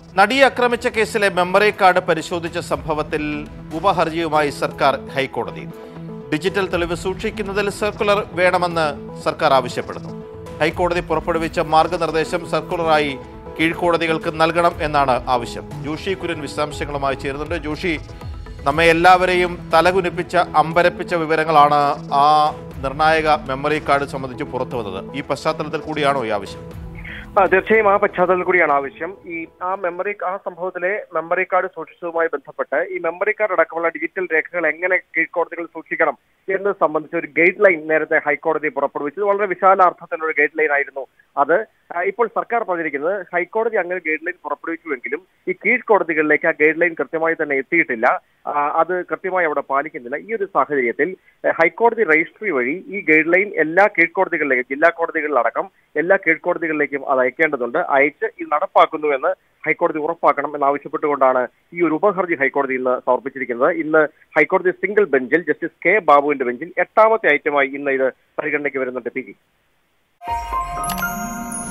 നടിയെ ആക്രമിച്ച കേസിലെ മെമ്മറി കാർഡ് പരിശോധിച്ച സംഭവത്തിൽ ഉപഹർജിയുമായി സർക്കാർ ഹൈക്കോടതിയിൽ ഡിജിറ്റൽ തെളിവ് സൂക്ഷിക്കുന്നതിൽ സർക്കുലർ വേണമെന്ന് സർക്കാർ ആവശ്യപ്പെടുന്നു ഹൈക്കോടതി പുറപ്പെടുവിച്ച മാർഗനിർദ്ദേശം സർക്കുലറായി കീഴ്ക്കോടതികൾക്ക് നൽകണം എന്നാണ് ആവശ്യം ജോഷി കുര്യൻ വിശദാംശങ്ങളുമായി ചേരുന്നുണ്ട് ജോഷി നമ്മെ എല്ലാവരെയും തലകുനിപ്പിച്ച അമ്പരപ്പിച്ച വിവരങ്ങളാണ് ആ നിർണായക മെമ്മറി കാർഡ് സംബന്ധിച്ച് പുറത്തു വന്നത് ഈ പശ്ചാത്തലത്തിൽ കൂടിയാണോ ഈ ആവശ്യം ആ, തീർച്ചയായും ആ പശ്ചാത്തലത്തിൽ കൂടിയാണ് ആവശ്യം ഈ ആ മെമ്മറി ആ സംഭവത്തിലെ മെമ്മറി കാർഡ് സൂക്ഷിച്ചതുമായി ബന്ധപ്പെട്ട് ഈ മെമ്മറി കാർഡ് അടക്കമുള്ള ഡിജിറ്റൽ രേഖകൾ എങ്ങനെ കീഴ്ക്കോടതികൾ സൂക്ഷിക്കണം എന്നത് സംബന്ധിച്ച ഒരു ഗൈഡ് ലൈൻ നേരത്തെ ഹൈക്കോടതി പുറപ്പെടുവിച്ചത് വളരെ വിശാലാർത്ഥത്തിലുള്ള ഒരു ഗൈഡ് ലൈൻ ആയിരുന്നു അത് ആ, ഇപ്പോൾ സർക്കാർ പറഞ്ഞിരിക്കുന്നത് ഹൈക്കോടതി അങ്ങനെ ഗൈഡ് ലൈൻ പുറപ്പെടുവിച്ചുവെങ്കിലും ഈ കീഴ്ക്കോടതികളിലേക്ക് ആ ഗൈഡ് ലൈൻ കൃത്യമായി തന്നെ എത്തിയിട്ടില്ല ആ, അത് കൃത്യമായി അവിടെ പാലിക്കുന്നില്ല ഈ ഒരു സാഹചര്യത്തിൽ എഹ്, ഹൈക്കോടതി രജിസ്ട്രി വഴി ഈ ഗൈഡ് ലൈൻ എല്ലാ കീഴ്ക്കോടതികളിലേക്കും ജില്ലാ കോടതികളിലടക്കം എല്ലാ കീഴ്ക്കോടതികളിലേക്കും അത് അയക്കേണ്ടതുണ്ട് അയച്ച് ഇത് നടപ്പാക്കുന്നുവെന്ന് ഹൈക്കോടതി ഉറപ്പാക്കണം എന്നാവശ്യപ്പെട്ടുകൊണ്ടാണ് ഈ ഒരു ഉപഹർജി ഹൈക്കോടതി ഇന്ന് സമർപ്പിച്ചിരിക്കുന്നത് ഇന്ന് ഹൈക്കോടതി സിംഗിൾ ബെഞ്ചിൽ ജസ്റ്റിസ് കെ ബാബുവിന്റെ ബെഞ്ചിൽ എട്ടാമത്തെ ഐറ്റമായി ഇന്ന് ഇത് പരിഗണനയ്ക്ക് വരുന്നുണ്ട് പി ജി